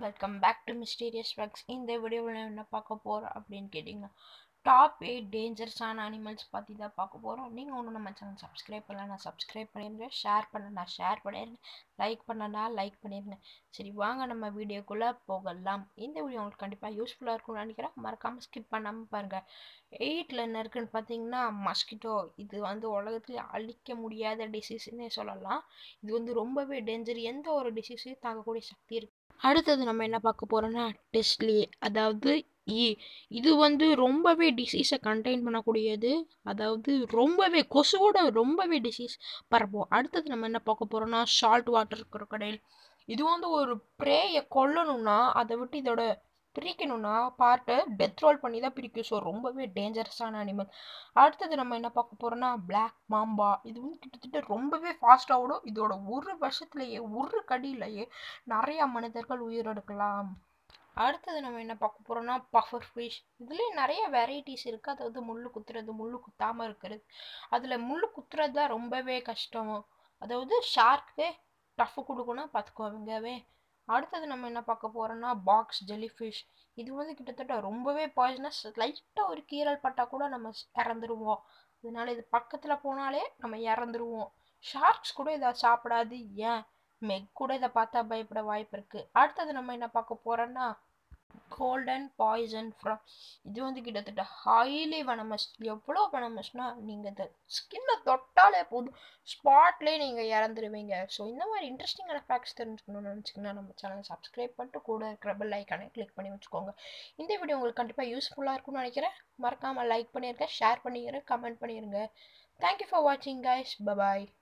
welcome back to mysterious facts இந்த வீடியோவில் என்ன பார்க்க போகிறோம் அப்படின்னு கேட்டிங்கன்னா டாப் எயிட் டேஞ்சரஸான அனிமல்ஸ் பற்றி தான் பார்க்க போகிறோம் நீங்கள் ஒன்றும் நம்ம சேனல் சப்ஸ்கிரைப் பண்ணலன்னா சப்ஸ்கிரைப் பண்ணிடுங்க ஷேர் பண்ணனா ஷேர் பண்ணிடுங்க லைக் பண்ணனா லைக் பண்ணிடுங்க சரி வாங்க நம்ம வீடியோக்குள்ளே போகலாம் இந்த வீடியோ உங்களுக்கு கண்டிப்பாக யூஸ்ஃபுல்லாக இருக்கும்னு நினைக்கிறேன் மறக்காமல் ஸ்கிப் பண்ணாமல் பாருங்கள் எயிட்டில் என்ன இருக்குன்னு பார்த்தீங்கன்னா மஸ்கிட்டோ இது வந்து உலகத்தில் அழிக்க முடியாத டிசீஸ்னே சொல்லலாம் இது வந்து ரொம்பவே டேஞ்சர் எந்த ஒரு டிசீஸையும் தாக்கக்கூடிய சக்தி இருக்கு அடுத்தது நம்ம என்ன பார்க்க போகிறோம்னா டெஸ்ட்லி அதாவது இ இது வந்து ரொம்பவே டிசீஸை கண்டெயின் பண்ணக்கூடியது அதாவது ரொம்பவே கொசுவோட ரொம்பவே டிசீஸ் பரப்போம் அடுத்தது நம்ம என்ன பார்க்க போகிறோம்னா சால்ட் வாட்டர் crocodile இது வந்து ஒரு ப்ரேயை கொல்லணும்னா அதை விட்டு இதோட பிரிக்கணும்னா பார்ட்டை டெத் ரோல் பண்ணி தான் பிரிக்கும் ஸோ ரொம்பவே டேஞ்சரஸான அனிமல் அடுத்தது நம்ம என்ன பார்க்க போகிறோம்னா பிளாக் மாம்பா இது வந்து கிட்டத்தட்ட ரொம்பவே ஃபாஸ்ட்டாக ஓடும் இதோட ஒரு வருஷத்துலேயே ஒரு கடியிலேயே நிறையா மனிதர்கள் உயிரெடுக்கலாம் அடுத்தது நம்ம என்ன பார்க்க போகிறோம்னா பஃபர் ஃபிஷ் இதுலேயே நிறைய வெரைட்டிஸ் இருக்குது அதாவது முள் குத்துறது முள் குத்தாமல் இருக்கிறது அதில் முள் குத்துறது தான் ரொம்பவே கஷ்டம் அதாவது ஷார்க்கு டஃப் கொடுக்கணும் பார்த்துக்கோங்கவே அடுத்தது நம்ம என்ன பார்க்க போகிறோம்னா பாக்ஸ் ஜெல்லி ஃபிஷ் இது வந்து கிட்டத்தட்ட ரொம்பவே பாய்சனஸ் லைட்டாக ஒரு கீரல் பட்டால் கூட நம்ம இறந்துருவோம் அதனால இது பக்கத்தில் போனாலே நம்ம இறந்துருவோம் ஷார்க்ஸ் கூட இதை சாப்பிடாது ஏன் மெக் கூட இதை பார்த்தா பயப்பட வாய்ப்பு இருக்குது அடுத்தது நம்ம என்ன பார்க்க போகிறோன்னா கோல்டன் பாய்சன் ஃப்ரம் இது வந்து கிட்டத்தட்ட ஹைலி வனமஸ் எவ்வளோ வனமஸ்னா நீங்கள் இந்த ஸ்கின்னை தொட்டாலே போதும் ஸ்பாட்லேயே நீங்கள் இறந்துருவீங்க ஸோ இந்த மாதிரி இன்ட்ரெஸ்டிங்கான ஃபேக்ட்ஸ் தெரிஞ்சுக்கணும்னு நினச்சிங்கன்னா நம்ம சேனலை சப்ஸ்கிரைப் பண்ணிட்டு கூட இருக்கிற பெல் ஐக்கானை கிளிக் பண்ணி வச்சுக்கோங்க இந்த வீடியோ உங்களுக்கு கண்டிப்பாக யூஸ்ஃபுல்லாக இருக்கும்னு நினைக்கிறேன் மறக்காமல் லைக் பண்ணிடுங்க ஷேர் பண்ணிடுங்க கமெண்ட் பண்ணிடுங்க தேங்க்யூ ஃபார் வாட்சிங் கைஸ் பபாய்